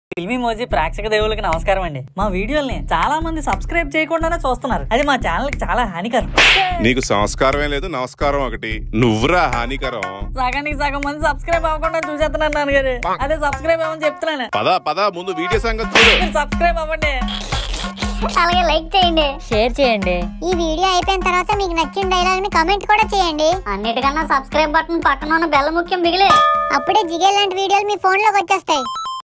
ఫిల్మీ మోజీ ప్రేక్షక దేవులకి నమస్కారం అండి మా వీడియోల్ని చాలా మంది సబ్స్క్రైబ్ చేయకుండానే చూస్తున్నారు అది మా ఛానల్ కి చాలా హానికరం నీకు సంస్కారమే లేదు నమస్కారం ఒకటి నువ్వురా హానికరం సగానికి సగం మంది సబ్స్క్రైబ్ అవ్వకుండా చూసేస్తున్నాను నాన్నగారు అదే సబ్స్క్రైబ్ అవ్వని చెప్తున్నాను పద పద ముందు వీడియో సంగతి చూడు మీరు సబ్స్క్రైబ్ అవ్వండి అలాగే లైక్ చేయండి షేర్ చేయండి ఈ వీడియో అయిపోయిన తర్వాత మీకు నచ్చిన డైలాగ్ ని కమెంట్ కూడా చేయండి అన్నిటికన్నా సబ్స్క్రైబ్ బటన్ పక్కన ఉన్న బెల్ల ముఖ్యం మిగిలే అప్పుడే జిగే లాంటి వీడియోలు మీ ఫోన్ లోకి వచ్చేస్తాయి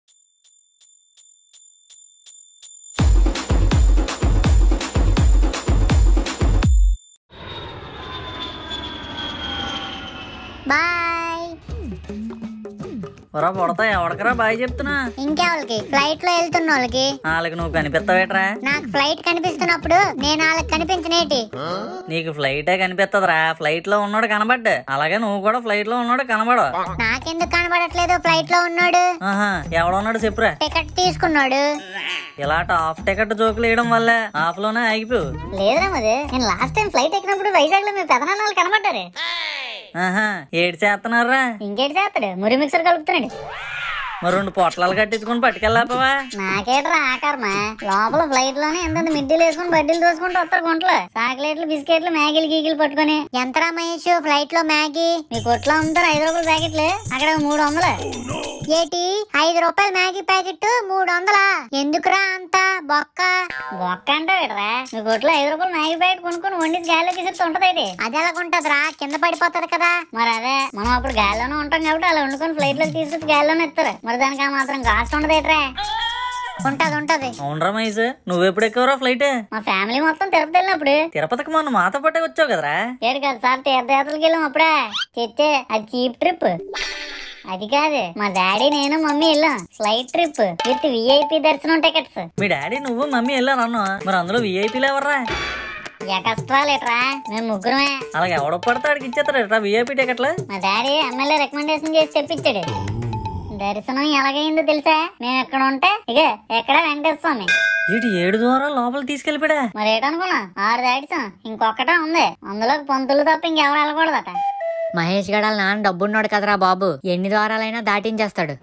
బాయ్ ఒరా పుడతా ఎవడకరా బాయ్ చెప్తున్నా ఇంకెవరికి ఫ్లైట్ లో వెళ్తున్న వాళ్ళకి వాళ్ళకి నువ్వు కనిపిస్తావేట్రా నాకు ఫ్లైట్ కనిపిస్తున్నప్పుడు నేను వాళ్ళకి కనిపించనేటి నీకు ఫ్లైటే కనిపిస్తుందిరా ఫ్లైట్ లో ఉన్నాడు కనబడ్డా అలాగే నువ్వు కూడా ఫ్లైట్ లో ఉన్నాడు కనబడు నాకెందుకు కనబడట్లేదు ఫ్లైట్ లో ఉన్నాడు ఆహా ఎవడున్నాడు చెప్పురా టికెట్ తీసుకున్నాడు ఇలా టాప్ టికెట్ జోకులు వేయడం వల్లే హాఫ్ లోనే ఆగిపోవు లేదురా మది నేను లాస్ట్ టైం ఫ్లైట్ ఎక్కినప్పుడు వైజాగ్ లో మీ పెదనాన్నలు కనబడ్డారు ఆహా ఏడు చేస్తున్నారా ఇంకేటి చేస్తాడు మురి మిక్సర్ కలుపుతున్నాడు మరి రెండు పొట్లాలు కట్టించుకుని పట్టుకెళ్ళాపవా నాకేట్రా ఆకారమా లోపల ఫ్లైట్ లోనే ఎంత మిడ్డీలు వేసుకుని బడ్డీలు దోసుకుంటూ వస్తారు గుంటలు చాక్లెట్లు బిస్కెట్లు మ్యాగీలు గీగిలు పట్టుకొని ఎంతరా మహేష్ ఫ్లైట్ లో మ్యాగీ మీ కొట్లో అమ్ముతారు ఐదు రూపాయల ప్యాకెట్లు అక్కడ మూడు వందలు ఏటి ఐదు రూపాయల మ్యాగీ ప్యాకెట్ మూడు వందలా ఎందుకురా అంత బొక్క బొక్క అంటే మీ కొట్లో ఐదు రూపాయల మ్యాగీ ప్యాకెట్ కొనుక్కొని వండి గాలిలో తీసి ఉంటది అది ఎలాగుంటదిరా కింద పడిపోతది కదా మరి అదే మనం అప్పుడు గాలిలోనే ఉంటాం కాబట్టి అలా వండుకొని ఫ్లైట్ లో తీసుకొచ్చి గాలిలోనే ఇస్తారు మరి దానికి ఆ మాత్రం కాస్ట్ ఉండదేట్రా ఉంటది ఉంటది అవునరా మహేష్ నువ్వెప్పుడు ఎక్కవరా ఫ్లైట్ మా ఫ్యామిలీ మొత్తం తిరుపతి వెళ్ళినప్పుడు తిరుపతికి మొన్న మాతో పట్టే వచ్చావు కదరా ఏడు కదా సార్ తీర్థయాత్రలకు వెళ్ళాం అప్పుడే చెచ్చే అది చీప్ ట్రిప్ అది కాదు మా డాడీ నేను మమ్మీ వెళ్ళాం ఫ్లైట్ ట్రిప్ విత్ విఐపి దర్శనం టికెట్స్ మీ డాడీ నువ్వు మమ్మీ వెళ్ళారు అన్న మరి అందులో విఐపీలు ఎవర్రా ఎకస్ట్రా లేట్రా మేము ముగ్గురమే అలాగే ఎవడో పడితే ఆడికి ఇచ్చేస్తారా విఐపీ టికెట్లు మా డాడీ ఎమ్మెల్యే రికమెండేషన్ చేసి తెప్పించాడు దర్శనం ఎలాగైందో తెలుసా మేము ఎక్కడ ఉంటే ఇక ఎక్కడ వెంకటేశ్వర స్వామి వీటి ఏడు దూరం లోపల తీసుకెళ్ళిపోయా మరి ఏటనుకున్నా ఆరు దాటిసాం ఇంకొకటే ఉంది అందులో పంతులు తప్ప ఇంకెవరు వెళ్ళకూడదట మహేష్ గడాల నాన్న డబ్బున్నాడు కదరా బాబు ఎన్ని ద్వారాలైనా దాటించేస్తాడు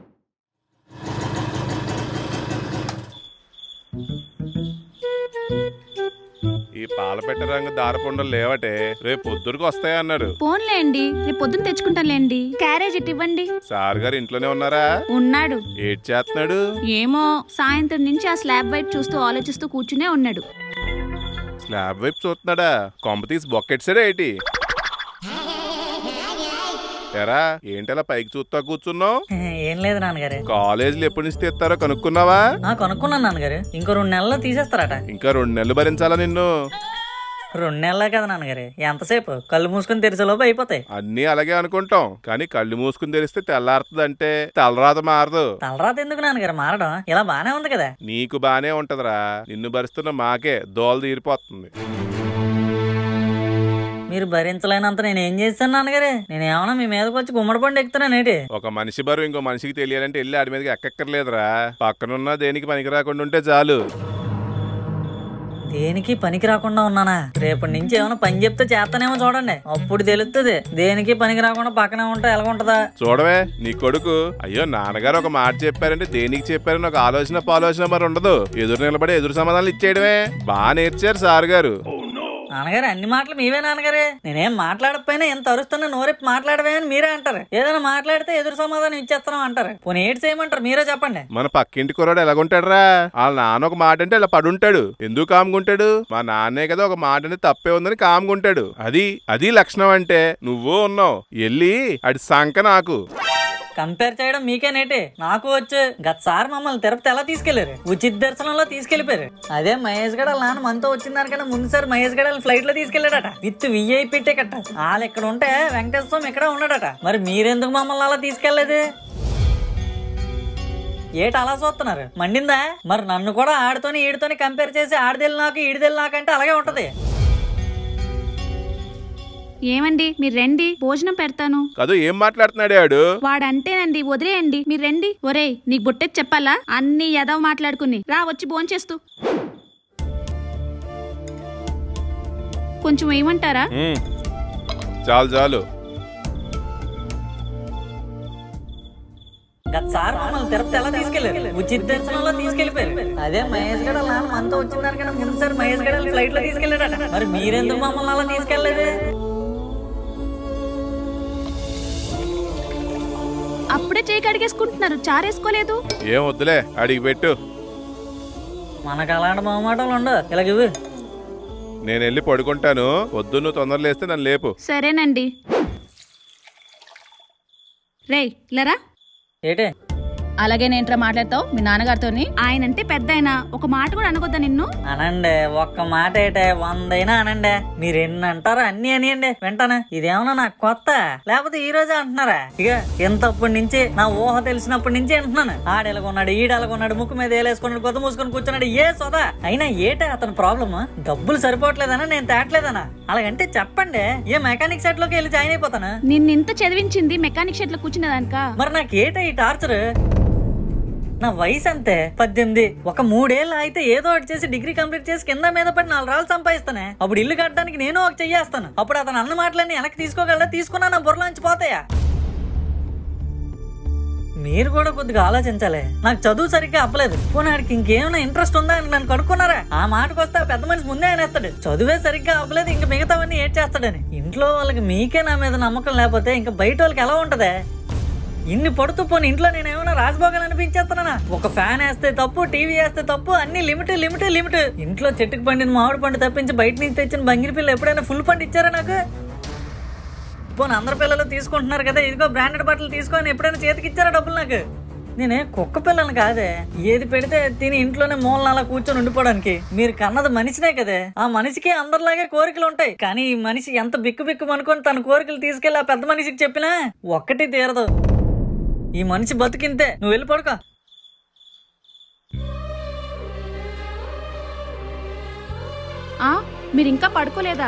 ఈ పాల పెట్ట రంగు దారపుండలు లేవటే రేపు పొద్దురికి వస్తాయన్నారు పోన్లేండి రేపు పొద్దున్న తెచ్చుకుంటానులేండి క్యారేజ్ ఇటు ఇవ్వండి సార్ గారు ఇంట్లోనే ఉన్నారా ఉన్నాడు ఏడ్ చేస్తున్నాడు ఏమో సాయంత్రం నుంచి ఆ స్లాబ్ వైపు చూస్తూ ఆలోచిస్తూ కూర్చునే ఉన్నాడు స్లాబ్ వైపు చూస్తున్నాడా కొంప తీసి బొక్కెట్సాడా ఏంటి ఎరా ఏంటలా పైకి చూస్తా కూర్చున్నావు ఏం లేదు నాన్నగారు కాలేజీలు ఎప్పటి నుంచి తెస్తారో కనుక్కున్నావా ఆ కొనుక్కున్నాను నాన్నగారు ఇంకో రెండు నెలల్లో తీసేస్తారట ఇంకా రెండు నెలలు భరించాలా నిన్ను రెండు నెలలే కదా నాన్నగారు ఎంతసేపు కళ్ళు మూసుకొని తెరిచేలోపు అయిపోతాయి అన్నీ అలాగే అనుకుంటాం కానీ కళ్ళు మూసుకుని తెరిస్తే తెల్లారుతుందంటే తలరాత మారదు తలరాత ఎందుకు నాన్నగారు మారడం ఇలా బానే ఉంది కదా నీకు బానే ఉంటదిరా నిన్ను భరిస్తున్న మాకే దోల తీరిపోతుంది మీరు భరించలేనంత నేను ఏం చేస్తాను నాన్నగారు నేను ఏమన్నా మీ మీదకి వచ్చి గుమ్మడి పండు ఎక్కుతున్నాను ఏంటి ఒక మనిషి బరువు ఇంకో మనిషికి తెలియాలంటే వెళ్ళి ఆడి మీదకి ఎక్కక్కర్లేదురా పక్కనున్న దేనికి పనికి రాకుండా ఉంటే చాలు దేనికి పనికి రాకుండా ఉన్నానా రేపటి నుంచి ఏమైనా పని చెప్తే చేస్తానేమో చూడండి అప్పుడు తెలుస్తుంది దేనికి పనికి రాకుండా పక్కనే ఉంటే ఎలాగుంటదా చూడవే నీ కొడుకు అయ్యో నాన్నగారు ఒక మాట చెప్పారంటే దేనికి చెప్పారని ఒక ఆలోచన పాలోచన మరి ఉండదు ఎదురు నిలబడి ఎదురు సమాధానాలు ఇచ్చేయడమే బాగా నేర్చారు సార్ గారు నాన్నగారు అన్ని మాటలు మీవే నాన్నగారే నేనేం మాట్లాడకపోయినా ఎంత అరుస్తున్నా నోరెప్పి మాట్లాడవే అని మీరే అంటారు ఏదైనా మాట్లాడితే ఎదురు సమాధానం ఇచ్చేస్తున్నాం అంటారు పోనీ ఏడు చేయమంటారు మీరే చెప్పండి మన పక్కింటి కుర్రాడు ఎలాగుంటాడురా వాళ్ళ నాన్న ఒక మాట అంటే ఇలా పడుంటాడు ఎందుకు కామ్గుంటాడు మా నాన్నే కదా ఒక మాట అంటే తప్పే ఉందని కామ్గుంటాడు అది అది లక్షణం అంటే నువ్వు ఉన్నావు వెళ్ళి అడి సంక నాకు కంపేర్ చేయడం మీకే నేటి నాకు వచ్చు గతసారి మమ్మల్ని తిరుపతి ఎలా తీసుకెళ్లారు ఉచిత దర్శనంలో తీసుకెళ్లిపోయారు అదే మహేష్ గడ నాన్న మనతో వచ్చిన దానికన్నా ముందు సార్ మహేష్ గడ ఫ్లైట్ లో తీసుకెళ్లాడట విత్ విఐపి టికెట్ వాళ్ళు ఇక్కడ ఉంటే వెంకటేశ్వర స్వామి ఇక్కడ ఉన్నాడట మరి మీరెందుకు మమ్మల్ని అలా తీసుకెళ్లేదు ఏటి అలా చూస్తున్నారు మండిందా మరి నన్ను కూడా ఆడితోని ఈడితోని కంపేర్ చేసి ఆడిదెళ్ళి నాకు ఈడిదెళ్ళి నాకంటే అలాగే ఉంటది ఏమండి మీరు రండి భోజనం పెడతాను కాదు ఏం మాట్లాడుతున్నాడు ఆడు వాడంటేనండి వదిలేయండి మీరు రండి ఒరేయ్ నీకు బుట్టెచ్చి చెప్పాలా అన్ని ఎదవ మాట్లాడుకుని రా వచ్చి భోంచేస్తూ కొంచెం వేయమంటారా ఉమ్, చాలు చాలు గత సార్ మమ్మల్ని తిరుపతి ఎలా తీసుకెళ్లారు ఉచిత దర్శనంలో తీసుకెళ్లిపోయారు అదే మహేష్ గడ నాన్న మనతో వచ్చిన దానికన్నా ముందు సార్ మహేష్ గడ ఫ్లైట్ లో తీసుకెళ్లాడట మరి మీరెందుకు మమ్మల్ని అలా తీసుకెళ్లేదు అప్పుడే చేయి కడిగేసుకుంటున్నారు చారేసుకోలేదు ఏం వద్దులే అడిగి పెట్టు మనకు అలాంటి మొహమాటలు ఉండవు ఇలాగ ఇవ్వు నేను వెళ్ళి పడుకుంటాను వద్దు నువ్వు తొందరలో లేస్తే నన్ను లేపు సరేనండి రేయ్ లరా ఏటే అలాగే నేంట్రా మాట్లాడతావు మీ నాన్నగారితోని ఆయన అంటే పెద్ద ఆయన ఒక మాట కూడా అనకొద్దా నిన్ను అనండి ఒక్క మాట ఏటే వందైనా అనండి మీరు ఎన్ని అంటారో అన్ని అనియండి వింటాను ఇదేమన్నా నాకు కొత్త లేకపోతే ఈ రోజే అంటున్నారా ఇక ఇంతప్పటి నుంచి నా ఊహ తెలిసినప్పటి నుంచి అంటున్నాను ఆడెలగొన్నాడు ఈడెలగొన్నాడు ముక్కు మీద వేలేసుకున్నాడు కొత్త మూసుకొని కూర్చున్నాడు ఏ సోదా అయినా ఏటే అతని ప్రాబ్లమ్ డబ్బులు సరిపోవట్లేదనా నేను తేట్లేదనా అలాగంటే చెప్పండి ఏ మెకానిక్ సెట్ లోకి వెళ్ళి జాయిన్ అయిపోతాను నిన్నింత చదివించింది మెకానిక్ షెడ్ లో కూర్చునేదానిక మరి నాకు ఏట ఈ టార్చర్ నా వయసు అంతే పద్దెనిమిది ఒక మూడేళ్ళు అయితే ఏదో ఒకటి చేసి డిగ్రీ కంప్లీట్ చేసి కింద మీద పడి నాలుగు రాళ్ళు సంపాదిస్తానే అప్పుడు ఇల్లు కట్టడానికి నేను ఒక చెయ్యేస్తాను అప్పుడు అతను అన్న మాటలన్నీ వెనక్కి తీసుకోగలరా తీసుకున్నా నా బుర్రలోంచి పోతాయా మీరు కూడా కొద్దిగా ఆలోచించాలి నాకు చదువు సరిగ్గా అవ్వలేదు పోనాడికి ఇంకేమైనా ఇంట్రెస్ట్ ఉందా అని నన్ను కనుక్కున్నారా ఆ మాటకు వస్తే ఆ పెద్ద మనిషి ముందే అనేస్తాడు చదువే సరిగ్గా అవ్వలేదు ఇంక మిగతావన్నీ ఏడ్ చేస్తాడని ఇంట్లో వాళ్ళకి మీకే నా మీద నమ్మకం లేకపోతే ఇంకా బయట వాళ్ళకి ఎలా ఉంటదే ఇన్ని పడుతూ పోని ఇంట్లో నేను ఏమైనా రాజభోగాలు అనిపించేస్తున్నానా ఒక ఫ్యాన్ వేస్తే తప్పు టీవీ వేస్తే తప్పు అన్ని లిమిట్ లిమిట్ లిమిట్ ఇంట్లో చెట్టుకు పండిన మామిడి పండు తప్పించి బయట నుంచి తెచ్చిన బంగిరి పిల్ల ఎప్పుడైనా ఫుల్ పండు ఇచ్చారా నాకు పోనీ అందరు పిల్లలు తీసుకుంటున్నారు కదా ఇదిగో బ్రాండెడ్ బట్టలు తీసుకొని ఎప్పుడైనా చేతికి ఇచ్చారా డబ్బులు నాకు నేనే కుక్క పిల్లని కాదే ఏది పెడితే అది తిని ఇంట్లోనే మూలన అలా కూర్చొని ఉండిపోవడానికి మీరు కన్నది మనిషినే కదే ఆ మనిషికి అందరిలాగే కోరికలు ఉంటాయి కానీ ఈ మనిషి ఎంత బిక్కు బిక్కు అనుకొని తన కోరికలు తీసుకెళ్లి ఆ పెద్ద మనిషికి చెప్పినా ఒక్కటి తీరదు ఈ మనిషి బతికింతే నువ్వు వెళ్ళి పడుకో ఆ మీరు ఇంకా పడుకోలేదా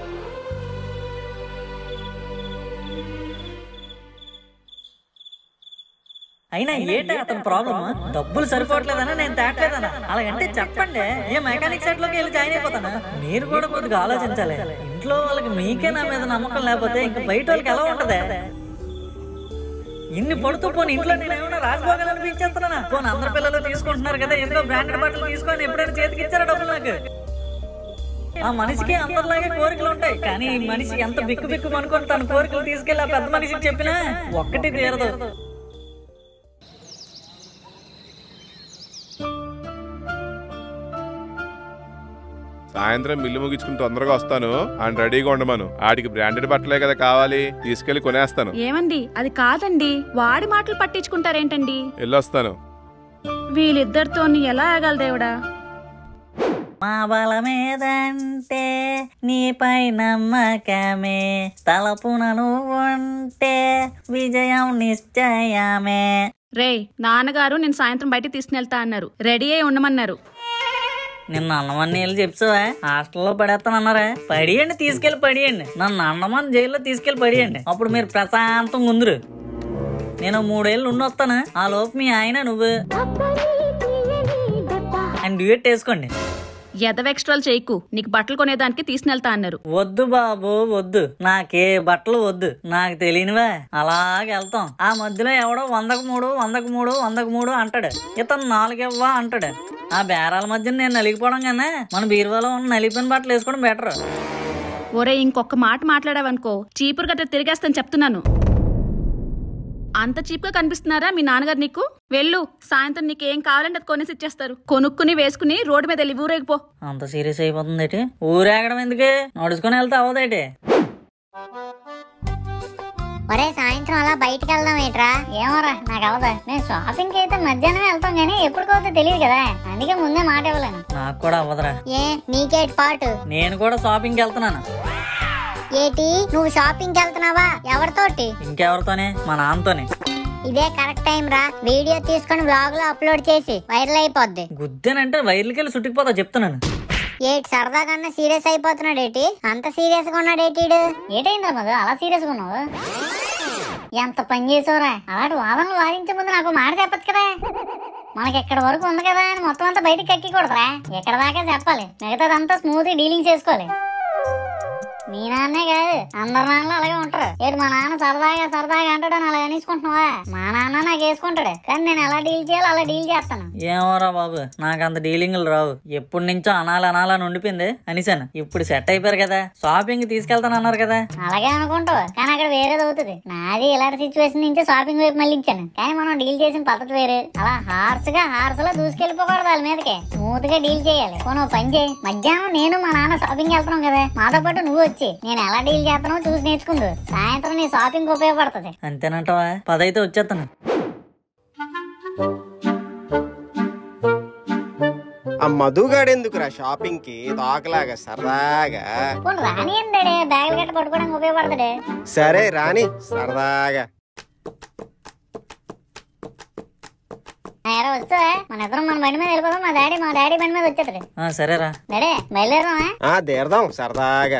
అయినా ఏంటి అతని ప్రాబ్లమ్ డబ్బులు సరిపోవట్లేదనా నేను తేట్లేదనా అలాగంటే చెప్పండి ఏ మెకానిక్ సెట్ లోకి వెళ్ళి జాయిన్ అయిపోతాను మీరు కూడా కొద్దిగా ఆలోచించాలి ఇంట్లో వాళ్ళకి మీకే నా మీద నమ్మకం లేకపోతే ఇంకా బయట వాళ్ళకి ఎలా ఉంటదే ఇన్ని పడుతూ పోని ఇంట్లో నేను ఏమైనా రాజభోగాలు అనిపించేస్తున్నానా పోనీ అందరు పిల్లలు తీసుకుంటున్నారు కదా ఎందుకో బ్రాండెడ్ బట్టలు తీసుకొని ఎప్పుడైనా చేతికి ఇచ్చారా డబ్బులు నాకు ఆ మనిషికి అందరిలాగే కోరికలు ఉంటాయి కానీ ఈ మనిషి ఎంత బిక్కు బిక్కు అనుకొని తన కోరికలు తీసుకెళ్లి ఆ పెద్ద మనిషికి చెప్పినా ఒక్కటి తీరదు సాయంత్రం మిల్లు ముగించుకుని తొందరగా వస్తాను ఆయన రెడీగా ఉండమను ఆడికి బ్రాండెడ్ బట్టలే కదా కావాలి తీసుకెళ్లి కొనేస్తాను ఏమండి అది కాదండి వాడి మాటలు పట్టించుకుంటారేంటండి వెళ్ళొస్తాను వీళ్ళిద్దరితో ఎలా ఆగాలి దేవుడా మా బలమేదంటే నీపై నమ్మకమే తలపున నువ్వుంటే విజయం నిశ్చయమే రేయ్ నాన్నగారు నేను సాయంత్రం బయటికి తీసుకుని అన్నారు రెడీ అయి ఉండమన్నారు నిన్న అన్నమని వెళ్ళి చెప్తావా హాస్టల్లో పడేస్తానన్నారా పడియండి తీసుకెళ్లి పడియండి నన్ను అన్నమని జైల్లో తీసుకెళ్లి పడియండి అప్పుడు మీరు ప్రశాంతంగా ఉందరు నేను మూడేళ్ళు ఉండి వస్తాను ఆ లోపు మీ ఆయన నువ్వు అండ్ డ్యూట్ వేసుకోండి ఎదవ ఎక్స్ట్రాలు చేయకు నీకు బట్టలు కొనేదానికి తీసుకెళ్తా అన్నారు వద్దు బాబు వద్దు నాకే బట్టలు వద్దు నాకు తెలియనివా అలాగే వెళ్తాం ఆ మధ్యలో ఎవడో వందకు మూడు వందకు మూడు వందకు మూడు అంటాడు ఇతను నాలుగివ్వా అంటాడు ఆ బేరాల మధ్య నేను నలిగిపోవడం కన్నా మన బీరువాలో ఉన్న నలిగిపోయిన బట్టలు వేసుకోవడం బెటర్ ఒరే ఇంకొక మాట మాట్లాడావనుకో చీపురు గట్ట తిరిగేస్తాను చెప్తున్నాను అంత చీప్గా కనిపిస్తున్నారా మీ నాన్నగారు నీకు వెళ్ళు సాయంత్రం నీకు ఏం కావాలంటే అది కొనేసి ఇచ్చేస్తారు కొనుక్కుని వేసుకుని రోడ్డు మీద వెళ్ళి ఊరేగిపో అంత సీరియస్ అయిపోతుంది ఏంటి ఊరేగడం ఎందుకు నడుచుకొని వెళ్తే అవదేటి ఒరే సాయంత్రం అలా బయటికి వెళ్దాం ఏంట్రా ఏమోరా నాకు అవదా నేను షాపింగ్ కి అయితే మధ్యాహ్నం వెళ్తాం కానీ ఎప్పుడు పోతే తెలియదు కదా అందుకే ముందే మాట ఇవ్వలేను నాకు కూడా అవ్వదురా ఏ నీకేటి పాటు నేను కూడా షాపింగ్కి వెళ్తున్నాను ఏటి నువ్వు షాపింగ్ కి వెళ్తున్నావా ఎవరితోటి ఇంకెవరితోనే మా నాన్నతోనే ఇదే కరెక్ట్ టైం రా వీడియో తీసుకొని బ్లాగ్ లో అప్లోడ్ చేసి వైరల్ అయిపోద్ది గుద్దేనంటే వైర్లకెళ్ళి చుట్టుకుపోతా చెప్తున్నాను ఏటి సరదాగా సీరియస్ అయిపోతున్నాడు ఏటి అంత సీరియస్ గా ఉన్నాడు ఏటి ఏటైందా మధు అలా సీరియస్ గా ఉన్నావు ఎంత పని చేసావురా అలాంటి వాదనలు వాదించే ముందు నాకు మాట చెప్పచ్చు కదా మనకి ఎక్కడ వరకు ఉంది కదా అని మొత్తం అంతా బయటకు కక్కకూడదురా ఎక్కడ దాకా చెప్పాలి మిగతాదంతా స్మూత్ డీలింగ్ చేసుకోవాలి మీ నాన్నే కాదు అందరి నాన్నలు అలాగే ఉంటారు ఏడు మా నాన్న సరదాగా సరదాగా అంటాడని అలా అనేసుకుంటున్నావా మా నాన్న నాకు వేసుకుంటాడు కానీ నేను ఎలా డీల్ చేయాలో అలా డీల్ చేస్తాను ఏమోరా బాబు నాకు అంత డీలింగ్లు రావు ఎప్పటి నుంచో అనాలి అనాలని ఉండిపోయింది అనిసాను ఇప్పుడు సెట్ అయిపోయారు కదా షాపింగ్ తీసుకెళ్తాను అన్నారు కదా అలాగే అనుకుంటావు కానీ అక్కడ వేరేది అవుతుంది నాది ఇలాంటి సిచ్యువేషన్ నుంచి షాపింగ్ వైపు మళ్ళీ ఇచ్చాను కానీ మనం డీల్ చేసిన పద్ధతి వేరే అలా హార్స్ గా హార్స్ లో దూసుకెళ్ళిపోకూడదు వాళ్ళ మీదకి స్మూత్ గా డీల్ చేయాలి పోను ఓ పని చేయి మధ్యాహ్నం నేను మా నాన్న షాపింగ్ వెళ్తున్నాం కదా మాతో పాటు నువ్వు వచ్చి నేను ఎలా డీల్ చేస్తానో చూసి నేర్చుకుందు సాయంత్రం నీ షాపింగ్ ఉపయోగపడుతుంది అంతేనంటావా పదైతే వచ్చేస్తాను ఆ మధుగాడెందుకురా షాపింగ్ కి తోకలాగా సరదాగా పోను రాని ఏందాడే బ్యాగులు గట్ట పట్టుకోవడానికి ఉపయోగపడుతుంది సరే రాని సరదాగా ఎరా వచ్చా మన ఇద్దరం మన బండి మీద వెళ్ళిపోదాం మా డాడీ మా డాడీ బండి మీద వచ్చేస్తాడు ఆ, సరేరా డాడీ బయలుదేరదామా ఆ దేరదాం సరదాగా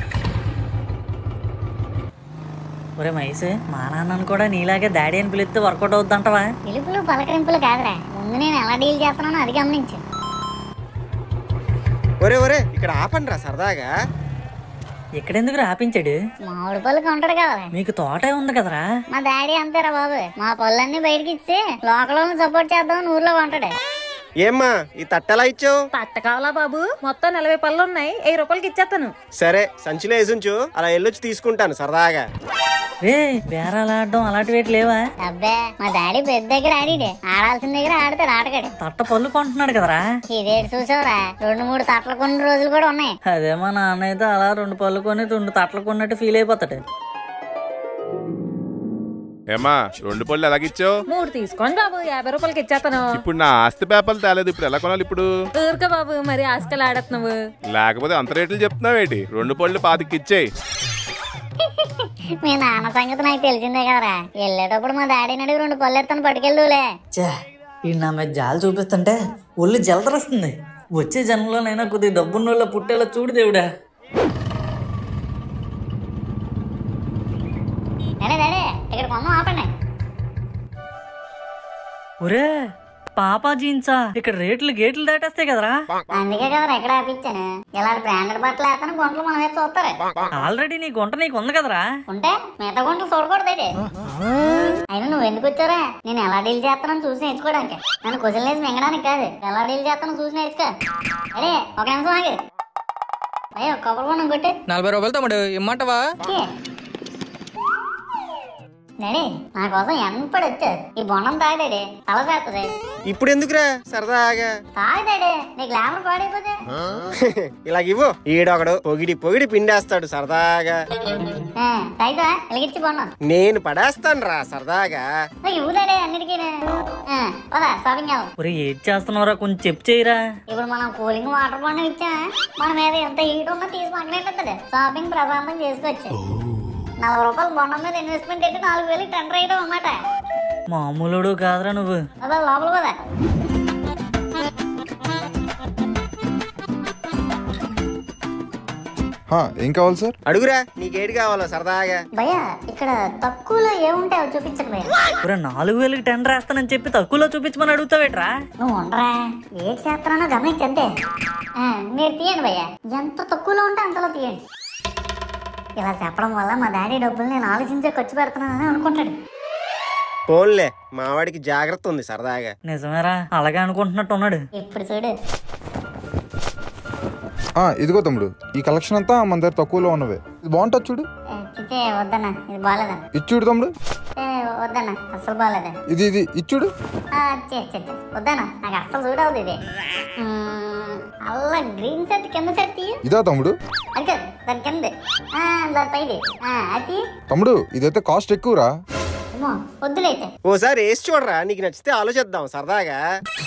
ఒరే మహేష్ మా నాన్నను కూడా నీలాగే డాడీ అని పిలిస్తే వర్కౌట్ అవుద్దంటవా పిలుపులు పలకరింపులు కాదురా ముందు నేను ఎలా డీల్ చేస్తున్నానో అది గమనించు ఒరే ఒరే ఇక్కడ ఆపండి రా సరదాగా ఇక్కడెందుకు రాపించాడు మామిడి పళ్ళు కొంటాడు కదా మీకు తోటే ఉంది కదరా మా డాడీ అంతేరా బాబు మా పళ్ళన్నీ బయటకి ఇచ్చి లోకల్ వాళ్ళని సపోర్ట్ చేద్దామని ఊర్లో కొంటాడు ఏమ్మా ఈ తట్టెలా ఇచ్చావు పట్ట కావాలా బాబు మొత్తం నలభై పళ్ళు ఉన్నాయి వెయ్యి రూపాయలకి ఇచ్చేస్తాను సరే సంచిలో వేసుంచు అలా వెళ్ళొచ్చి తీసుకుంటాను సరదాగా రే బేరాలు ఆడడం అలాంటి వేటి లేవా అబ్బే మా డాడీ పెద్ద దగ్గర ఆడిడే ఆడాల్సిన దగ్గర ఆడతాడు ఆటగాడు తట్ట పళ్ళు కొంటున్నాడు కదరా ఇదేడు చూసావురా రెండు మూడు తట్టలు కొన్ని రోజులు కూడా ఉన్నాయి అదే మా నాన్న అయితే అలా రెండు పళ్ళు కొని రెండు తట్టలు కొన్నట్టు ఫీల్ అయిపోతాడు ఏమా రెండు పళ్ళు ఎలాగిచ్చావు మూడు తీసుకోండి బాబు యాభై రూపాయలకి ఇచ్చేస్తాను ఇప్పుడు నా ఆస్తి పేపర్లు తేలేదు ఇప్పుడు ఎలా కొనాలి ఇప్పుడు ఊరుక బాబు మరి ఆస్కలు ఆడుతున్నావు లేకపోతే అంత రేట్లు చెప్తున్నావేటి రెండు పళ్ళు పాతికిచ్చేయి మీ నాన్న సంగతి నాకు తెలిసిందే కదరా వెళ్ళేటప్పుడు మా డాడీని అడిగి రెండు పళ్ళు ఎత్తాను పట్టుకెళ్ళులే చే ఈ నా మీద జాలి చూపిస్తుంటే ఒళ్ళు జలదరస్తుంది వచ్చే జన్మలోనైనా కొద్దిగా డబ్బున్నోళ్ళ పుట్టేలా చూడు దేవుడా డాడీ డాడీ ఇక్కడ కొమ్మ ఆపండి ఒరే పాపా జీన్సా ఇక్కడ రేట్లు గేట్లు దాటేస్తాయి కదరా అందుకే కదరా ఎక్కడ ఆపించాను ఇలాంటి బ్రాండెడ్ బట్టలు వేస్తాను గుంటలు మన వైపు చూస్తారు ఆల్రెడీ నీ గుంట నీకు ఉంది కదరా ఉంటే మిగతా గుంటలు చూడకూడదు అయినా నువ్వు ఎందుకు వచ్చారా నేను ఎలా డీల్ చేస్తానని చూసి నేర్చుకోవడానికి నన్ను క్వశ్చన్ వేసి మింగడానికి కాదు ఎలా డీల్ చేస్తానో చూసి నేర్చుకో అరే ఒక నిమిషం ఆగి అయ్యో కొబ్బరి బొండం కొట్టి నలభై రూపాయలు తమ్ముడు ఇమ్మంటావా డాడీ నా కోసం ఎనపడి వచ్చారు ఈ బొండం తాగదాడి తల చేస్తుంది ఇప్పుడు ఎందుకురా సరదాగా తాగదాడి నీ గ్లామర్ పాడైపోతే ఇలాగ ఇవ్వు ఈడొకడు పొగిడి పొగిడి పిండేస్తాడు సరదాగా తాగుతా వెలిగించి బొండం నేను పడేస్తాను రా సరదాగా నువ్వు ఇవ్వుదాడే అన్నిటికీ పదా షాపింగ్ వెళ్దాం ఒరే ఏడ్ చేస్తున్నావురా కొంచెం చెప్పు చేయరా ఇప్పుడు మనం కూలింగ్ వాటర్ బాండ్ ఇచ్చా మన మీద ఎంత హీట్ ఉన్నా తీసి పక్కనెట్టదు షాపింగ్ ప్రశాంతం చేసుకోవచ్చు నలభై రూపాయలు బొండం మీద ఇన్వెస్ట్మెంట్ పెట్టి నాలుగు వేలు టెండర్ అయ్యడం అన్నమాట మామూలుడు కాదురా నువ్వు అదే లోపల కదా హా, ఏం కావాలి సార్ అడుగురా నీకేటి కావాలో సరదాగా భయ్య ఇక్కడ తక్కువలో ఏముంటాయో చూపించండి భయ్య ఒరే నాలుగు వేలకి టెండర్ వేస్తానని చెప్పి తక్కువలో చూపించమని అడుగుతావేట్రా నువ్వు ఉండరా ఏం చేస్తున్నానో గమనించంతే ఆ, మీరు తీయండి భయ్య ఎంత తక్కువలో ఉంటే అంతలో తీయండి ఇలా చెప్పడం వల్ల మా డాడీ డబ్బులు నేను ఆలోచించే ఖర్చు పెడుతున్నానని అనుకుంటాడు పోన్లే మావాడికి జాగ్రత్త ఉంది సరదాగా నిజమేరా అలాగే అనుకుంటున్నట్టు ఉన్నాడు ఇప్పుడు చూడు ఆ, ఇదిగో తమ్ముడు ఈ కలెక్షన్ అంతా మన దగ్గర తక్కువలో ఉన్నవే ఇది బాగుంటుంది చూడు ఏ, చిచ్చే వద్దన్న ఇది బాగాలేదన్న ఇది చూడు తమ్ముడు ఏ, వద్దన్న అస్సలు బాగాలేదా ఇది ఇది ఇచ్చుడు చే చే చే. వద్దన్న నాకు అస్సలు సూట్ అవుతుంది ఇది మ్మ్, అల్ల గ్రీన్ షర్ట్ కింద షర్ట్ తీయ ఇదా తమ్ముడు అది కాదు దాని కింద ఆ, దాని పైది ఆ, అది తమ్ముడు ఇదైతే కాస్ట్ ఎక్కువరా ఏమో వద్దులైతే ఓసారి వేసి చూడరా నీకు నచ్చితే ఆలోచిద్దాం సరదాగా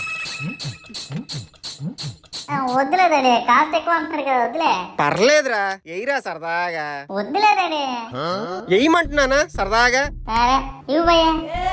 ఆ, వద్దులేదండి కాస్ట్ ఎక్కువ అంటున్నారు కదా వద్దులే పర్లేదురా ఎయిరా సరదాగా వద్దులేదండి ఎయ్యమంటున్నానా సరదాగా సరే ఇవ్వు భయ్యా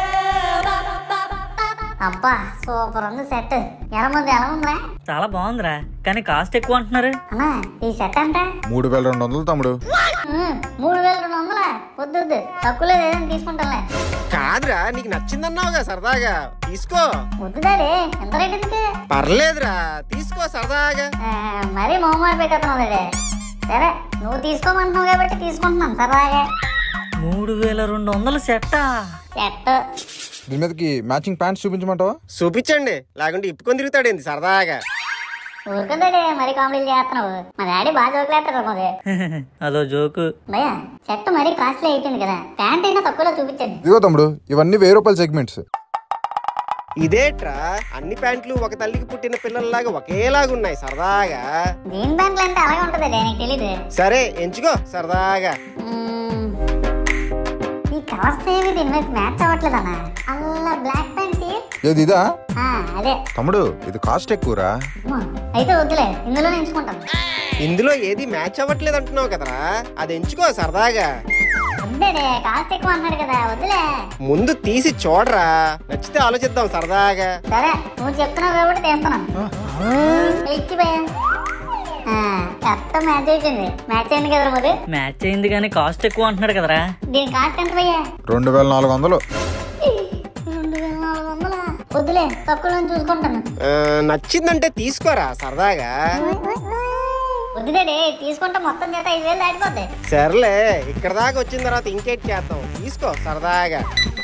అబ్బా సూపర్ ఉంది సెట్ ఎలా ఉంది ఎలా ఉందిరా చాలా బాగుందిరా కానీ కాస్ట్ ఎక్కువ అంటున్నారు అన్నా ఈ సెట్ అంటే మూడు వేల రెండు వందలు తమ్ముడు మ్మ్, మూడు వేల రెండు వందలా వద్దు వద్దు తక్కువలో ఏదైనా తీసుకుంటానులే కాదురా నీకు నచ్చిందన్నావుగా సరదాగా తీసుకో వద్దు డాడీ ఎంత రేట్ ఎందుకు పర్లేదురా తీసుకో సరదాగా ఆ, మరీ మొహమాట పెట్టేస్తున్నావు డాడీ సరే నువ్వు తీసుకోమంటున్నావు కాబట్టి తీసుకుంటున్నాను సరదాగా మూడు వేల రెండు వందలు సెట్టా చెట్టు దీని మీదకి మ్యాచింగ్ ప్యాంట్స్ చూపించమంటావా చూపించండి లేకుంటే ఇప్పుకొని తిరుగుతాడేంది సరదాగా ఊరుకుందాడే మరీ కామెడీలు చేస్తున్నావు మా డాడీ బాగా జోకులేస్తాడు మరి అదో జోకు భయ్యా చెట్టు మరీ కాస్ట్లీ అయిపోయింది కదా ప్యాంట్ అయినా తక్కువలో చూపించండి ఇదిగో తమ్ముడు ఇవన్నీ వెయ్యి రూపాయల సెగ్మెంట్స్ ఇదేట్రా అన్ని ప్యాంట్లు ఒక తల్లికి పుట్టిన పిల్లల్లాగా ఒకేలాగా ఉన్నాయి సరదాగా జీన్ ప్యాంట్లు అంటే అలాగే ఉంటది నీకు తెలీదు సరే ఎంచుకో సరదాగా మ్మ్. ఈ కవర్స్ ఏవి దీని మీద మ్యాచ్ అవ్వట్లేదన్నా అలా బ్లాక్ ప్యాంట్ ఏది ఇదా అదే తమ్ముడు ఇది కాస్ట్ ఎక్కువరా అమ్మో, అయితే వద్దులే ఇందులోనే ఎంచుకుంటాను ఇందులో ఏది మ్యాచ్ అవ్వట్లేదు అంటున్నావు కదరా అది ఎంచుకో సరదాగా వద్దేడే కాస్ట్ ఎక్కువ అన్నాడు కదా వద్దులే ముందు తీసి చూడరా నచ్చితే ఆలోచిద్దాం సరదాగా సరే నువ్వు చెప్తున్నావు కాబట్టి తీస్తున్నాను ఇచ్చి భయ్యా కరెక్ట్ మ్యాచ్ అయిపోయింది మ్యాచ్ అయింది కదా మరి మ్యాచ్ అయింది కానీ కాస్ట్ ఎక్కువ అంటున్నాడు కదరా దీని కాస్ట్ ఎంత భయ్యా రెండు వేల నాలుగు వందలు రెండు వేల నాలుగు వందలా వద్దులే తక్కువలో చూసుకుంటాను ఆ, నచ్చిందంటే తీసుకోరా సరదాగా వద్దులేడే తీసుకుంటే మొత్తం చేత ఐదు వేలు దాటిపోతాయి సర్లే ఇక్కడ దాకా వచ్చిన తర్వాత ఇంకేట్ చేద్దాం తీసుకో సరదాగా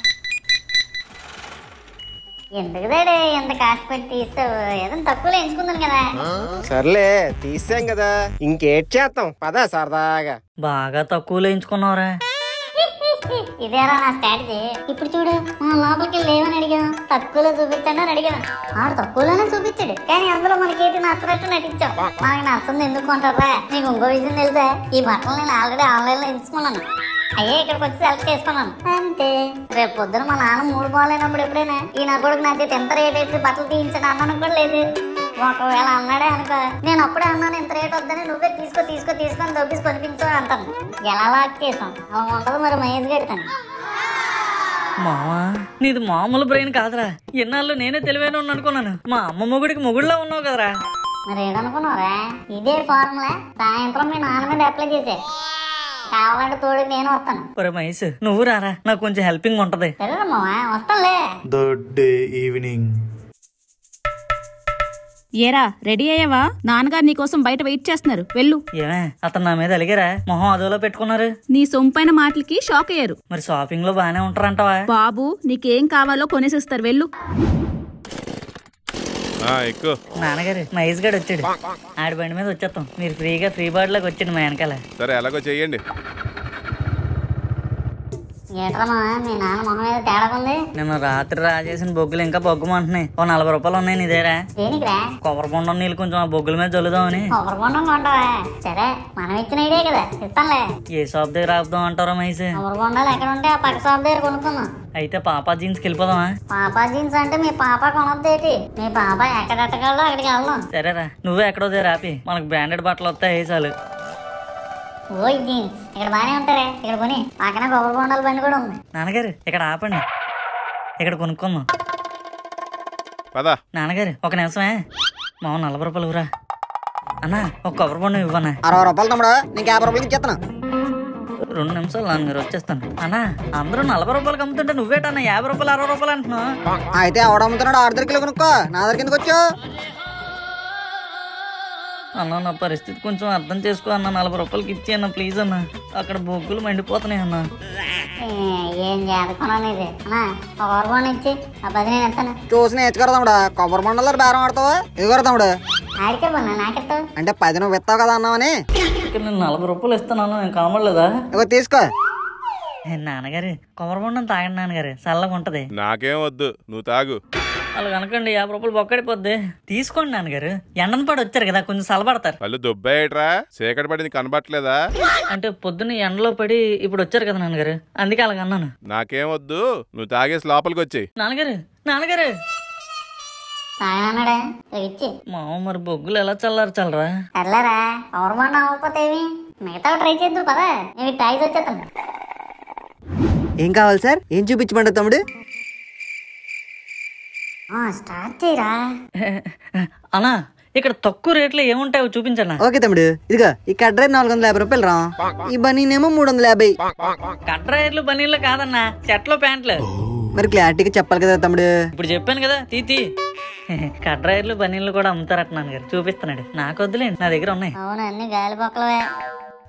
ఎందుకు దాడే ఎంత కాస్ట్ పెట్టి తీస్తావు ఏదో తక్కువలో ఎంచుకుందాను కదా సర్లే తీసాం కదా ఇంకేట్ చేద్దాం పద సరదాగా బాగా తక్కువలో ఎంచుకున్నావురా ఇదేరా నా స్ట్రాటజీ ఇప్పుడు చూడు మనం లోపలికి లేవని అడిగాం తక్కువలో చూపించండి అని అడిగాం ఆడు తక్కువలోనే చూపించాడు కానీ అందులో మనకేంటి నచ్చినట్టు నటించాం మనకి నచ్చింది ఎందుకు కొంటారా నీకు ఇంకో విషయం తెలుసా ఈ బట్టలు నేను ఆల్రెడీ ఆన్లైన్ లో ఎంచుకున్నాను అయ్యే ఇక్కడికి వచ్చి సెలెక్ట్ చేసుకున్నాను అంతే రేపు పొద్దున మా నాన్న మూడు బాగాలేనప్పుడు ఎప్పుడైనా ఈ నా కొడుకు నా చేతి ఎంత రేట్ అయితే బట్టలు తీయించడం అన్నాను కూడా లేదు ఒకవేళ అన్నాడే అనుకో నేను అప్పుడే అన్నాను ఇంత రేట్ వద్దని నువ్వే తీసుకో తీసుకో తీసుకొని దొబ్బిసి కొనిపించు అంటాను ఎలా లాక్ చేసాం అలా ఉండదు మరి మహేష్ గడితాను మావా నీది మామూలు బ్రెయిన్ కాదురా ఎన్నాళ్ళు నేనే తెలివైన ఉన్నా అనుకున్నాను మా అమ్మ మొగుడికి మొగుడులా ఉన్నావు కదరా మరి ఏమనుకున్నారా ఇదే ఫార్ములా సాయంత్రం మీ నాన్న మీద అప్లై చేసే కావాలంటే తోడుకి నేను వస్తాను ఒరే మహేష్ నువ్వు రారా నాకు కొంచెం హెల్పింగ్ ఉంటది సరేనమ్మా వస్తానులే థర్డ్ డే ఈవినింగ్ ఏరా రెడీ అయ్యావా నాన్నగారు నీకోసం బయట వెయిట్ చేస్తున్నారు వెళ్ళు ఏమే అతను నా మీద అలిగారా మొహం అదోలో పెట్టుకున్నారు నీ సొంపైన మాటలకి షాక్ అయ్యారు మరి షాపింగ్ లో బాగానే ఉంటారంటావా బాబు నీకేం కావాలో కొనేసిస్తారు వెళ్ళు ఆ, ఎక్కువ నాన్నగారు మహేష్ గడు వచ్చాడు ఆడి బండి మీద వచ్చేస్తాం మీరు ఫ్రీగా ఫ్రీ బర్డ్ లాగా వచ్చాడు మా వెనకాల సరే ఎలాగో చెయ్యండి ఏట్రమ్మా మీ నాన్న మొహం మీద తేడా ఉంది నిన్న రాత్రి రాజేసిన బొగ్గులు ఇంకా బొగ్గుమంటున్నాయి ఓ నలభై రూపాయలు ఉన్నాయి నీ దగ్గర దేనికిరా కొబ్బరి బొండం నీళ్ళు కొంచెం ఆ బొగ్గుల మీద చల్లుదామని కొబ్బరి బొండం కొంటావా సరే మనం ఇచ్చిన ఐడియా కదా ఇస్తానులే ఏ షాప్ దగ్గర ఆపుదాం అంటారా మహేష్ కొబ్బరి బొండాలు ఎక్కడ ఉంటే ఆ పక్క షాప్ దగ్గర కొనుక్కుందాం అయితే పాపా జీన్స్కి వెళ్ళిపోదామా పాపా జీన్స్ అంటే మీ పాప కొనొద్దేటి మీ పాప ఎక్కడ ఎట్టగలదో అక్కడికి వెళ్దాం సరేరా నువ్వే ఎక్కడో దగ్గర ఆపి మనకు బ్రాండెడ్ బట్టలు వస్తాయి చాలు ఓయ్ జీన్స్ ఇక్కడ బానే ఉంటారే ఇక్కడ కొని పక్కన కొబ్బరి బొండాల బండి కూడా ఉంది నాన్నగారు ఇక్కడ ఆపండి ఇక్కడ కొనుక్కుందాం పద నాన్నగారు ఒక నిమిషమే మా నలభై రూపాయలు ఊరా అన్నా ఒక కొబ్బరి బొండం ఇవ్వనా అరవై రూపాయలు తమ్ముడు నీకు యాభై రూపాయలకి ఇచ్చేస్తాను రెండు నిమిషాలు నాన్నగారు వచ్చేస్తాను అన్నా అందరూ నలభై రూపాయలకి అమ్ముతుంటే నువ్వేటన్నా యాభై రూపాయలు అరవై రూపాయలు అంటున్నావు అయితే ఆవిడ అమ్ముతున్నాడు ఆరు దగ్గర కొనుక్కో నా దగ్గర ఎందుకు వచ్చావు అన్న నా పరిస్థితి కొంచెం అర్థం చేసుకో అన్న నలభై రూపాయలకి ఇచ్చి అన్న ప్లీజ్ అన్న అక్కడ బొగ్గులు మండిపోతున్నాయి అన్న ఏ, ఏం చేదుకున్నాను ఇది అన్నా ఒక కొబ్బరి బొండం ఇచ్చి ఆ పది నేను ఇస్తాను చూసి నేర్చుకోరు తమ్ముడు కొబ్బరి మండలో బేరం ఆడతావా ఇదిగోరు తమ్ముడు ఆడికే బొన్నా నాకెత్తావు అంటే పది నువ్వు ఇస్తావు కదా అన్నావని ఇక్కడ నేను నలభై రూపాయలు ఇస్తాను నేను కామలేదా ఇగో తీసుకో నాన్నగారు కొబ్బరి బొండం తాగండి నాన్నగారు చల్లగా ఉంటది నాకేం వద్దు నువ్వు తాగు అలా కనుకండి యాభై రూపాయలు బొక్కడిపోద్ది తీసుకోండి నాన్నగారు ఎండను పడి వచ్చారు కదా కొంచెం చల్లబడతారు వాళ్ళు దుబ్బాయిట్రా చీకటి పడింది కనబట్లేదా అంటే పొద్దున్న ఎండలో పడి ఇప్పుడు వచ్చారు కదా నాన్నగారు అందుకే అలాగ అన్నాను నాకేం వద్దు నువ్వు తాగేసి లోపలికి వచ్చేయి నాన్నగారు నాన్నగారు తాగనన్నాడే ఇచ్చి మా మరి బొగ్గులు ఎలా చల్లారు చల్లరా సర్లేరా కొబ్బరి బొండం అవ్వకపోతే ఏమి మిగతా ట్రై చేద్దు పదా నేను టైస్ వచ్చేస్తాను ఏం కావాలి సార్ ఏం చూపించమంటావు తమ్ముడు ఆ, స్టార్ట్ చేయరా అన్నా ఇక్కడ తక్కువ రేట్లో ఏముంటాయో చూపించన్నా ఓకే తమ్ముడు ఇదిగో ఈ కట్ డ్రైవ్ నాలుగు వందల యాభై రూపాయలు రా ఈ బనీనేమో మూడు వందల యాభై కట్రాయర్లు బనీళ్ళు కాదన్నా చెట్లు ప్యాంట్లు మరి క్లారిటీగా చెప్పాలి కదా తమ్ముడు ఇప్పుడు చెప్పాను కదా తీతి కట్రాయర్లు బనీళ్ళు కూడా అమ్ముతారట నాన్నగారు చూపిస్తున్నాడు నాకు వద్దులేండి నా దగ్గర ఉన్నాయి అవును అన్ని గాలి బొక్కలవే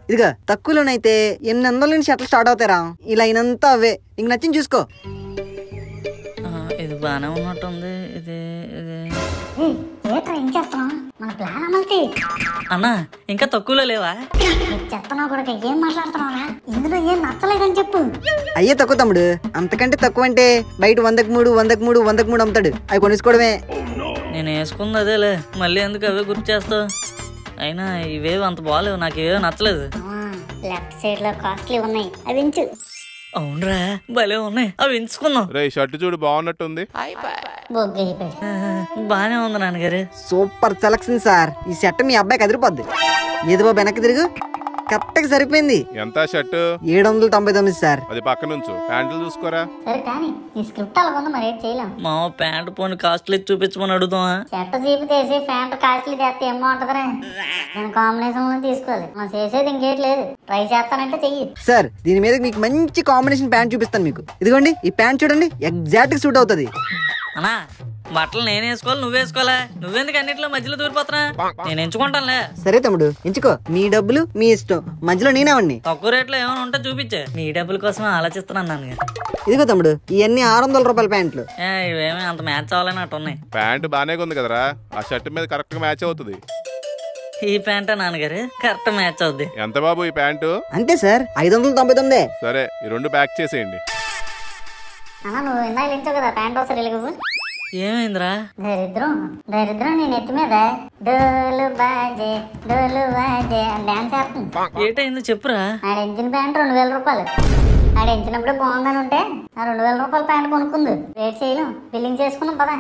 ఇదిగా తక్కువలోనైతే ఎనిమిది వందల నుంచి షర్ట్లు స్టార్ట్ అవుతారా ఈ లైన్ అంతా అవే నీకు నచ్చింది చూసుకో ఆ, ఇది బాగానే ఉన్నట్టుంది ఇది ఇది ఏట్రా ఏం చేస్తున్నావు మన ప్లాన్ అమలు చేయి అన్నా ఇంకా తక్కువలో లేవా చెత్తనావు కూడా ఏం మాట్లాడుతున్నావురా ఇందులో ఏం నచ్చలేదని చెప్పు అయ్యే తక్కువ తమ్ముడు అంతకంటే తక్కువ అంటే బయట వందకు మూడు వందకు మూడు వందకు మూడు అమ్ముతాడు అవి కొనేసుకోవడమే నేను వేసుకుంది అదేలే మళ్ళీ ఎందుకు అవే గుర్తు చేస్తావు అయినా ఇవేవి అంత బాగాలేవు నాకు ఇవే నచ్చలేదు లెఫ్ట్ సైడ్ లో కాస్ట్లీ ఉన్నాయి అవి ఇంచు అవునరా భలే ఉన్నాయి అవి ఎంచుకుందాం రే షర్ట్ చూడు బాగున్నట్టుంది బొగ్గు అయిపోయి బాగానే ఉంది నాన్నగారు సూపర్ సెలక్షన్ సార్ ఈ సెట్ మీ అబ్బాయికి అదిరిపోద్ది ఏది బాబు వెనక్కి తిరుగు కరెక్ట్గా సరిపోయింది ఎంత షర్ట్ ఏడు వందల తొంభై తొమ్మిది సార్ అది పక్క నుంచు ప్యాంట్లు చూసుకోరా సరే కానీ ఈ స్క్రిప్ట్ అలా ఉంది మరి ఏం చేయలేం మా ప్యాంట్ పోని కాస్ట్లీ చూపించమని అడుగుతావా చెట్ట చీపు తీసి ప్యాంట్ కాస్ట్లీ చేస్తే ఏం బాగుంటుందిరా నేను కాంబినేషన్ లో తీసుకోవాలి మనం చేసేది ఇంకేట్ లేదు ట్రై చేస్తానంటే చెయ్యి సార్ దీని మీద మీకు మంచి కాంబినేషన్ ప్యాంట్ చూపిస్తాను మీకు ఇదిగోండి ఈ ప్యాంట్ చూడండి ఎగ్జాక్ట్ సూట్ అవుతుంది అన్నా బట్టలు నేను వేసుకోవాలి నువ్వు వేసుకోవాలా నువ్వెందుకు అన్నిట్లో మధ్యలో దూరిపోతున్నా నేను ఎంచుకుంటానులే సరే తమ్ముడు ఎంచుకో మీ డబ్బులు మీ ఇష్టం మధ్యలో నేనేవండి తక్కువ రేట్లో ఏమైనా ఉంటే చూపించే నీ డబ్బుల కోసం ఆలోచిస్తున్నాను నాన్నగారు ఇదిగో తమ్ముడు ఇవన్నీ ఆరు వందల రూపాయల ప్యాంట్లు ఏ, ఇవేమీ అంత మ్యాచ్ అవ్వాలని అట్టు ఉన్నాయి ప్యాంట్ బానే ఉంది కదరా ఆ షర్ట్ మీద కరెక్ట్ గా మ్యాచ్ అవుతుంది ఈ ప్యాంటే నాన్నగారు కరెక్ట్ మ్యాచ్ అవుద్ది ఎంత బాబు ఈ ప్యాంటు అంతే సార్ ఐదు వందల తొంభై తొమ్మిదే సరే ఈ రెండు ప్యాక్ చేసేయండి అన్న నువ్వు ఇందాక లించావు కదా ప్యాంట్ ఒకసారి వెలుగు ఏమైందిరా దరిద్రం దరిద్రం నేను ఎత్తి మీద డోలు బాజే డోలు బాజే అని డాన్స్ చేస్తుంది ఏటైందో చెప్పురా ఆడ ఎంచిన ప్యాంట్ రెండు వేల రూపాయలు ఆడ ఎంచినప్పుడే బాగుందని ఉంటే ఆ రెండు వేల రూపాయల ప్యాంట్ కొనుక్కుంది రేట్ చేయలేం బిల్లింగ్ చేసుకున్నాం పదా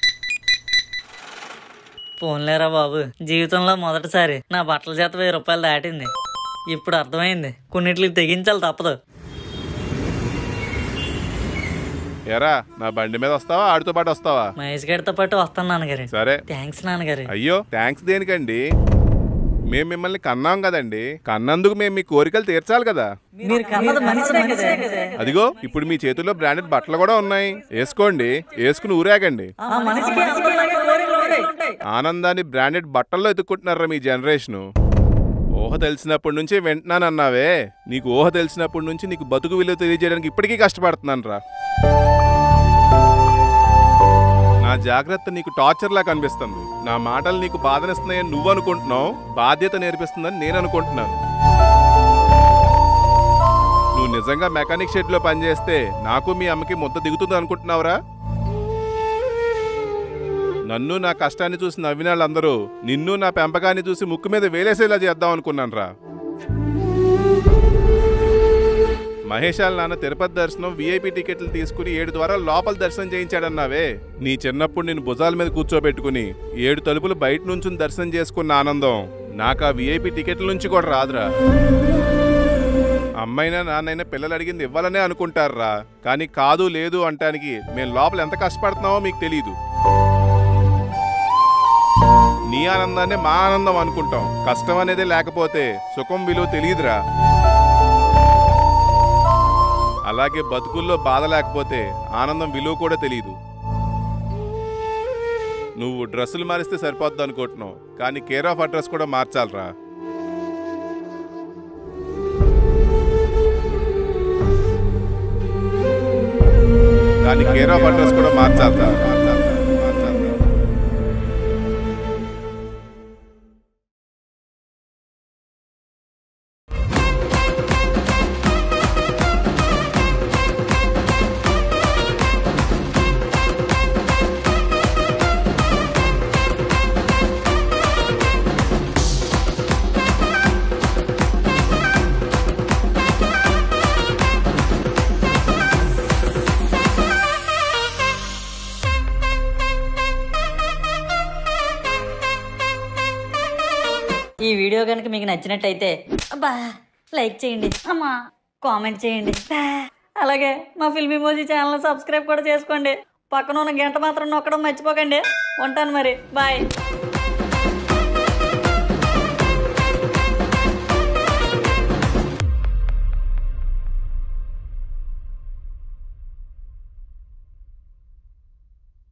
పోన్లేరా బాబు జీవితంలో మొదటిసారి నా బట్టల చేత వెయ్యి రూపాయలు దాటింది ఇప్పుడు అర్థమైంది కొన్నిటికి తెగించాలి తప్పదు ఎరా నా బండి మీద వస్తావా ఆడితో పాటు వస్తావా మహేష్ గారితో పాటు వస్తాను నాన్నగారు సరే థ్యాంక్స్ నాన్నగారు అయ్యో థ్యాంక్స్ దేనికండి మేము మిమ్మల్ని కన్నాం కదండి కన్నందుకు మేము మీ కోరికలు తీర్చాలి కదా మీరు కన్నది మనిషినే కదా అదిగో ఇప్పుడు మీ చేతుల్లో బ్రాండెడ్ బట్టలు కూడా ఉన్నాయి వేసుకోండి వేసుకుని ఊరేగండి ఆ మనిషికి అందరిలాగే కోరికలు ఉంటాయి. ఆనందాన్ని బ్రాండెడ్ బట్టల్లో ఎత్తుక్కుంటున్నారా మీ జనరేషను ఊహ తెలిసినప్పటి నుంచి వింటున్నానన్నావే నీకు ఊహ తెలిసినప్పటి నుంచి నీకు బతుకు విలువ తెలియజేయడానికి ఇప్పటికీ కష్టపడుతున్నాను రా నా జాగ్రత్త నీకు టార్చర్ లా కనిపిస్తుంది నా మాటలు నీకు బాధనిస్తున్నాయని నువ్వు అనుకుంటున్నావు బాధ్యత నేర్పిస్తుందని నేను అనుకుంటున్నాను నువ్వు నిజంగా మెకానిక్ షెడ్ లో పనిచేస్తే నాకు మీ అమ్మకి ముద్ద దిగుతుంది అనుకుంటున్నావురా నన్ను నా కష్టాన్ని చూసి నవ్విన వాళ్ళందరూ నిన్ను నా పెంపకాన్ని చూసి ముక్కు మీద వేలేసేలా చేద్దాం అనుకున్నాను రా మహేషాల నాన్న తిరుపతి దర్శనం విఐపి టికెట్లు తీసుకుని ఏడు ద్వారా లోపల దర్శనం చేయించాడన్నావే నీ చిన్నప్పుడు నేను భుజాల మీద కూర్చోబెట్టుకుని ఏడు తలుపులు బయట నుంచి దర్శనం చేసుకున్న ఆనందం నాకు ఆ విఐపి టికెట్ల నుంచి కూడా రాదురా అమ్మైనా నాన్నైనా పిల్లలు అడిగింది ఇవ్వాలనే అనుకుంటారా కానీ కాదు లేదు అంటానికి మేము లోపల ఎంత కష్టపడుతున్నామో మీకు తెలియదు నీ ఆనందాన్ని మా ఆనందం అనుకుంటాం కష్టం అనేది లేకపోతే సుఖం విలువ తెలియదురా అలాగే బతుకుల్లో బాధ లేకపోతే ఆనందం విలువ కూడా తెలియదు నువ్వు డ్రెస్సులు మారిస్తే సరిపోద్ది అనుకుంటున్నావు కానీ కేర్ ఆఫ్ అడ్రస్ కూడా మార్చాలరా కానీ కేర్ ఆఫ్ అడ్రస్ కూడా మార్చాలరా మార్చాలరా మార్చాలరా ఈ వీడియో కనుక మీకు నచ్చినట్టయితే అబ్బా లైక్ చేయండి అమ్మా కామెంట్ చేయండి బా. అలాగే మా ఫిల్మీ మోజీ ఛానల్ సబ్స్క్రైబ్ కూడా చేసుకోండి పక్కన ఉన్న గంట మాత్రం నొక్కడం మర్చిపోకండి ఉంటాను మరి బాయ్